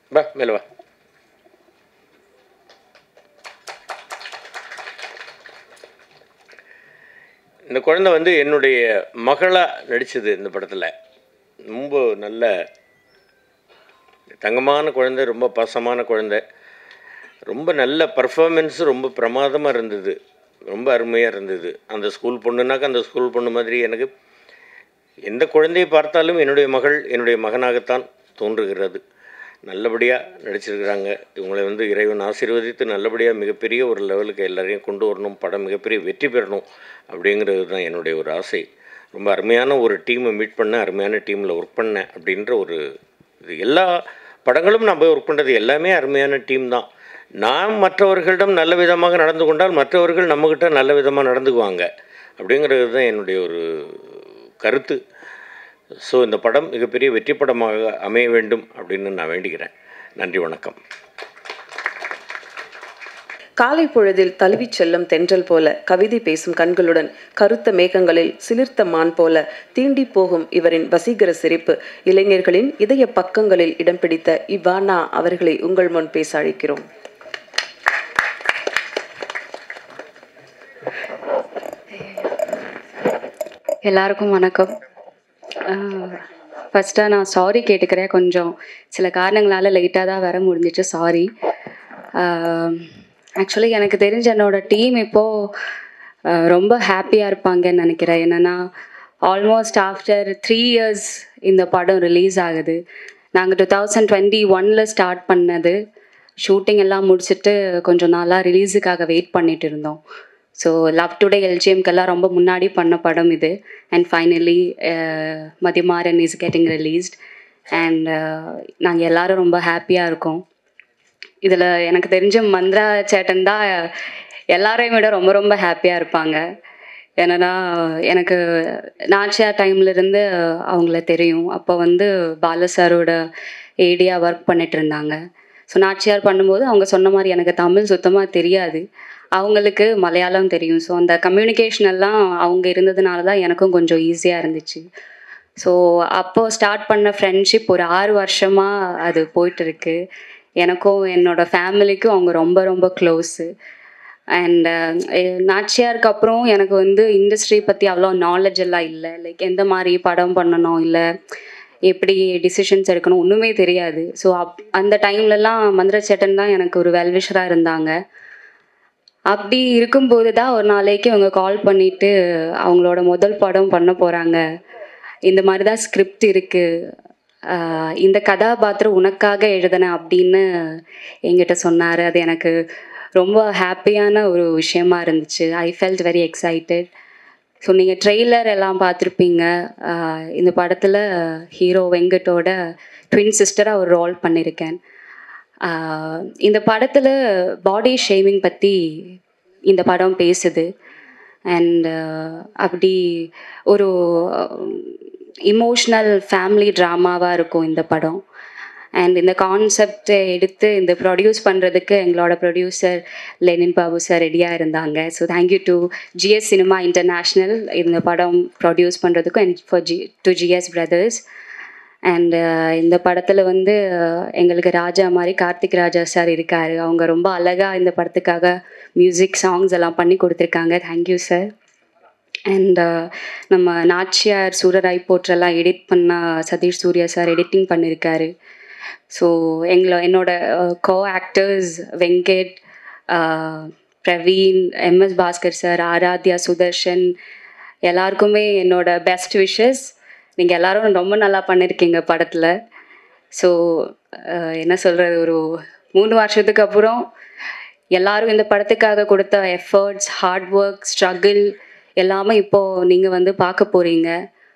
வா மேலே வா இந்த குழந்தை வந்து என்னுடைய மகளாக நடித்தது இந்த படத்தில் ரொம்ப நல்ல தங்கமான குழந்தை ரொம்ப பாசமான குழந்தை ரொம்ப நல்ல பர்ஃபார்மன்ஸு ரொம்ப பிரமாதமாக இருந்தது ரொம்ப அருமையாக இருந்தது அந்த ஸ்கூல் பொண்ணுனாக்கா அந்த ஸ்கூல் பொண்ணு மாதிரி எனக்கு எந்த குழந்தையை பார்த்தாலும் என்னுடைய மகள் என்னுடைய மகனாகத்தான் தோன்றுகிறது நல்லபடியாக நடிச்சிருக்கிறாங்க இவங்களை வந்து இறைவன் ஆசீர்வதித்து நல்லபடியாக மிகப்பெரிய ஒரு லெவலுக்கு எல்லாரையும் கொண்டு வரணும் படம் மிகப்பெரிய வெற்றி பெறணும் அப்படிங்கிறது தான் என்னுடைய ஒரு ஆசை ரொம்ப அருமையான ஒரு டீமை மீட் பண்ணேன் அருமையான டீமில் ஒர்க் பண்ணேன் அப்படின்ற ஒரு இது எல்லா படங்களும் நான் போய் ஒர்க் பண்ணுறது எல்லாமே அருமையான டீம் தான் நான் மற்றவர்களிடம் நல்ல விதமாக நடந்து கொண்டால் மற்றவர்கள் நம்மக்கிட்ட நல்ல விதமாக நடந்துக்குவாங்க அப்படிங்கிறது தான் என்னுடைய ஒரு கருத்து ஸோ இந்த படம் மிகப்பெரிய வெற்றி படமாக அமைய வேண்டும் அப்படின்னு நான் வேண்டிக்கிறேன் நன்றி வணக்கம் காலை பொழுதில் தழுவிச் செல்லும் தென்றல் போல கவிதை பேசும் கண்களுடன் கருத்த மேகங்களில் சிலிர்த்த மான் போல தீண்டி போகும் இவரின் வசீகர சிரிப்பு இளைஞர்களின் இதய பக்கங்களில் இடம் பிடித்த இவானா அவர்களை உங்கள் முன் பேச அழைக்கிறோம் எல்லாருக்கும் வணக்கம் ஃபஸ்ட்டாக நான் சாரி கேட்டுக்கிறேன் கொஞ்சம் சில காரணங்களால் லேட்டாக தான் வர முடிஞ்சிச்சு சாரி ஆக்சுவலி எனக்கு தெரிஞ்ச என்னோட டீம் இப்போது ரொம்ப ஹாப்பியாக இருப்பாங்கன்னு நினைக்கிறேன் என்னென்னா ஆல்மோஸ்ட் ஆஃப்டர் த்ரீ இயர்ஸ் இந்த படம் ரிலீஸ் ஆகுது நாங்கள் டூ தௌசண்ட் டுவெண்ட்டி ஒனில் ஸ்டார்ட் பண்ணது ஷூட்டிங் எல்லாம் முடிச்சுட்டு கொஞ்சம் நாளாக ரிலீஸுக்காக வெயிட் பண்ணிட்டு இருந்தோம் ஸோ லவ் டுடே எல்ஜிஎம்க்கெல்லாம் ரொம்ப முன்னாடி பண்ண படம் இது and finally Mathimaran is getting released and நாங்கள் எல்லாரும் ரொம்ப ஹாப்பியாக இருக்கோம் இதில் எனக்கு தெரிஞ்ச மந்த்ரா சேட்டன் தான் எல்லாரையும் விட ரொம்ப ரொம்ப ஹாப்பியாக இருப்பாங்க ஏன்னா எனக்கு நாச்சியார் டைம்லேருந்து அவங்கள தெரியும் அப்போ வந்து பால சாரோட ஏடியாக ஒர்க் பண்ணிட்டு இருந்தாங்க ஸோ நாச்சியார் பண்ணும்போது அவங்க சொன்ன மாதிரி எனக்கு தமிழ் சுத்தமாக தெரியாது அவங்களுக்கு மலையாளம் தெரியும் ஸோ அந்த கம்யூனிகேஷன் எல்லாம் அவங்க இருந்ததுனால தான் எனக்கும் கொஞ்சம் ஈஸியாக இருந்துச்சு ஸோ அப்போது ஸ்டார்ட் பண்ண ஃப்ரெண்ட்ஷிப் ஒரு ஆறு வருஷமாக அது போயிட்டுருக்கு எனக்கும் என்னோடய ஃபேமிலிக்கும் அவங்க ரொம்ப ரொம்ப க்ளோஸு அண்ட் நாச்சியாருக்கு அப்புறம் எனக்கு வந்து இண்டஸ்ட்ரி பற்றி அவ்வளோ நாலேஜ் எல்லாம் இல்லை லைக் எந்த மாதிரி படம் பண்ணணும் இல்லை எப்படி டிசிஷன்ஸ் எடுக்கணும் ஒன்றுமே தெரியாது ஸோ அப் அந்த டைம்லலாம் மந்திர சேட்டன் தான் எனக்கு ஒரு வெல்விஷராக இருந்தாங்க அப்படி இருக்கும்போது தான் ஒரு நாளைக்கு அவங்க கால் பண்ணிட்டு அவங்களோட முதல் படம் பண்ண போகிறாங்க இந்த மாதிரி தான் ஸ்கிரிப்ட் இருக்குது இந்த கதாபாத்திரம் உனக்காக எழுதினேன் அப்படின்னு என்கிட்ட சொன்னார் அது எனக்கு ரொம்ப ஹாப்பியான ஒரு விஷயமா இருந்துச்சு I felt very excited so நீங்கள் ட்ரெய்லர் எல்லாம் பார்த்துருப்பீங்க இந்த படத்தில் ஹீரோ வெங்கட்டோட ட்வின் சிஸ்டராக ஒரு ரோல் பண்ணியிருக்கேன் இந்த படத்தில் பாடி ஷேவிங் பற்றி இந்த படம் பேசுது அண்ட் அப்படி ஒரு இமோஷ்னல் ஃபேமிலி ட்ராமாவாக இருக்கும் இந்த படம் அண்ட் இந்த கான்செப்டை எடுத்து இந்த ப்ரொடியூஸ் பண்ணுறதுக்கு எங்களோட ப்ரொடியூசர் லெனின் பாபு சார் ரெடியாக இருந்தாங்க so thank you to GS cinema international இந்த படம் ப்ரொடியூஸ் பண்ணுறதுக்கும் and for G to GS brothers and இந்த படத்தில் வந்து எங்களுக்கு ராஜா மாதிரி கார்த்திக் ராஜா சார் இருக்கார் அவங்க ரொம்ப அழகாக இந்த படத்துக்காக மியூசிக் சாங்ஸ் எல்லாம் பண்ணி கொடுத்துருக்காங்க தேங்க்யூ சார் அண்ட் நம்ம நாச்சியார் சூரராய் போற்றெல்லாம் எடிட் பண்ண சதீஷ் சூர்யா சார் எடிட்டிங் பண்ணியிருக்காரு ஸோ எங்களோ என்னோட co actors Venkat Praveen MS Bhaskar sir Aradhya Sudarshan எல்லாருக்குமே என்னோட பெஸ்ட் விஷஸ் நீங்கள் எல்லோரும் ரொம்ப நல்லா பண்ணியிருக்கீங்க படத்தில் ஸோ என்ன சொல்கிறது ஒரு மூணு வருஷத்துக்கு அப்புறம் எல்லாரும் இந்த படத்துக்காக கொடுத்த எஃபர்ட்ஸ் ஹார்ட் ஒர்க் ஸ்ட்ரகிள் எல்லாமே இப்போது நீங்கள் வந்து பார்க்க போகிறீங்க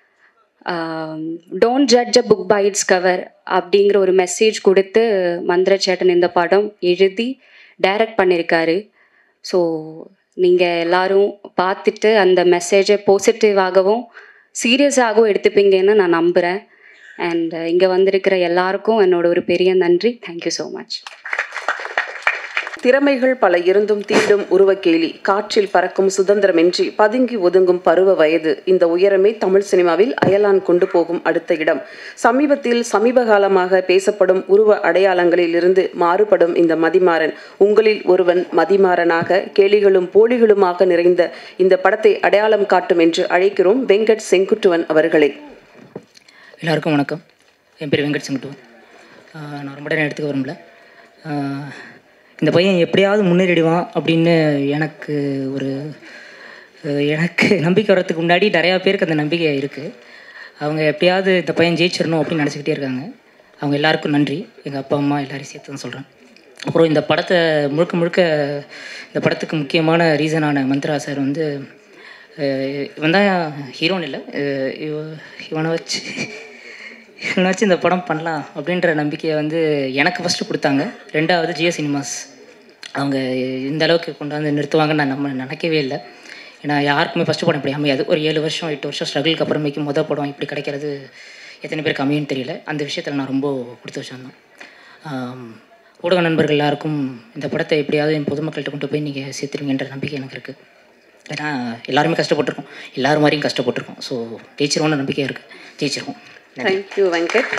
don't judge a book by its cover அப்படிங்கிற ஒரு மெசேஜ் கொடுத்து மந்திரச்சேட்டன் இந்த படம் எழுதி டைரக்ட் பண்ணியிருக்காரு ஸோ நீங்கள் எல்லாரும் பார்த்துட்டு அந்த மெசேஜை பாசிட்டிவாகவும் சீரியஸாகவும் எடுத்துப்பீங்கன்னு நான் நம்புகிறேன் அண்ட் இங்கே வந்திருக்கிற எல்லாருக்கும் என்னோட ஒரு பெரிய நன்றி தேங்க்யூ ஸோ மச் திறமைகள் பல இருந்தும் தீண்டும் உருவக்கேலி காற்றில் பறக்கும் சுதந்திரமின்றி பதுங்கி ஒதுங்கும் பருவ வயது இந்த உயரமே தமிழ் சினிமாவில் அயலான் கொண்டு போகும் அடுத்த இடம் சமீபத்தில் சமீப காலமாக பேசப்படும் உருவ அடையாளங்களில் இருந்து மாறுபடும் இந்த மதிமாறன் உங்களில் ஒருவன் மதிமாறனாக கேலிகளும் போலிகளுமாக நிறைந்த இந்த படத்தை அடையாளம் காட்டும் என்று அழைக்கிறோம் வெங்கட் செங்குட்டுவன் அவர்களை எல்லாருக்கும் வணக்கம் என் பேர் வெங்கட் செங்குட்டுவன் ஆஹ் நான் ரொம்ப நேரம் எடுத்துக்க விரும்பல ஆஹ் இந்த பையன் எப்படியாவது முன்னேறிடுவான் அப்படின்னு எனக்கு ஒரு அஹ் எனக்கு நம்பிக்கை வர்றதுக்கு முன்னாடி நிறையா பேருக்கு அந்த நம்பிக்கை இருக்குது அவங்க எப்படியாவது இந்த பையன் ஜெயிச்சிடணும் அப்படின்னு நினச்சிக்கிட்டே இருக்காங்க அவங்க எல்லாருக்கும் நன்றி எங்கள் அப்பா அம்மா எல்லாரையும் சேர்த்து தான் சொல்கிறேன் அப்புறம் இந்த படத்தை முழுக்க முழுக்க இந்த படத்துக்கு முக்கியமான ரீசனான மந்த்ரா சார் வந்து அஹ் இவன் தான் ஹீரோன் இல்லை அஹ் இவ- இவனை வச்சு இவனை வச்சு இந்த படம் பண்ணலாம் அப்படின்ற நம்பிக்கையை வந்து எனக்கு ஃபஸ்ட்டு கொடுத்தாங்க ரெண்டாவது ஜியோ சினிமாஸ் அவங்க இந்த அளவுக்கு கொண்டாந்து நிறுத்துவாங்கன்னு நான் நம்ம நினைக்கவே இல்லை ஏன்னா யாருக்குமே ஃபஸ்ட்டு படம் இப்படி அமையாது ஒரு ஏழு வருஷம் எட்டு வருஷம் ஸ்ட்ரகிளுக்கு அப்புறமேக்கு மொதல் படம் இப்படி கிடைக்கிறது எத்தனை பேருக்கு அமையும்னு தெரியல அந்த விஷயத்தில் நான் ரொம்ப கொடுத்து வச்சிருந்தேன் ஆம், ஊடக நண்பர்கள் எல்லாருக்கும் இந்த படத்தை எப்படியாவது என் பொதுமக்கள்கிட்ட கொண்டு போய் நீங்கள் சேர்த்துருங்கன்ற நம்பிக்கை எனக்கு இருக்குது ஏன்னா எல்லாருமே கஷ்டப்பட்டிருக்கோம் எல்லாரும் மாதிரியும் கஷ்டப்பட்டிருக்கோம் ஸோ ஜெயிச்சிருவோம்னு நம்பிக்கை இருக்குது ஜெயிச்சிருவோம் நன்றி தேங்க்யூ வெங்கட்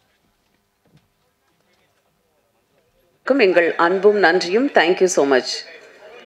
எங்கள் அன்பும் நன்றியும் தேங்க்யூ ஸோ மச்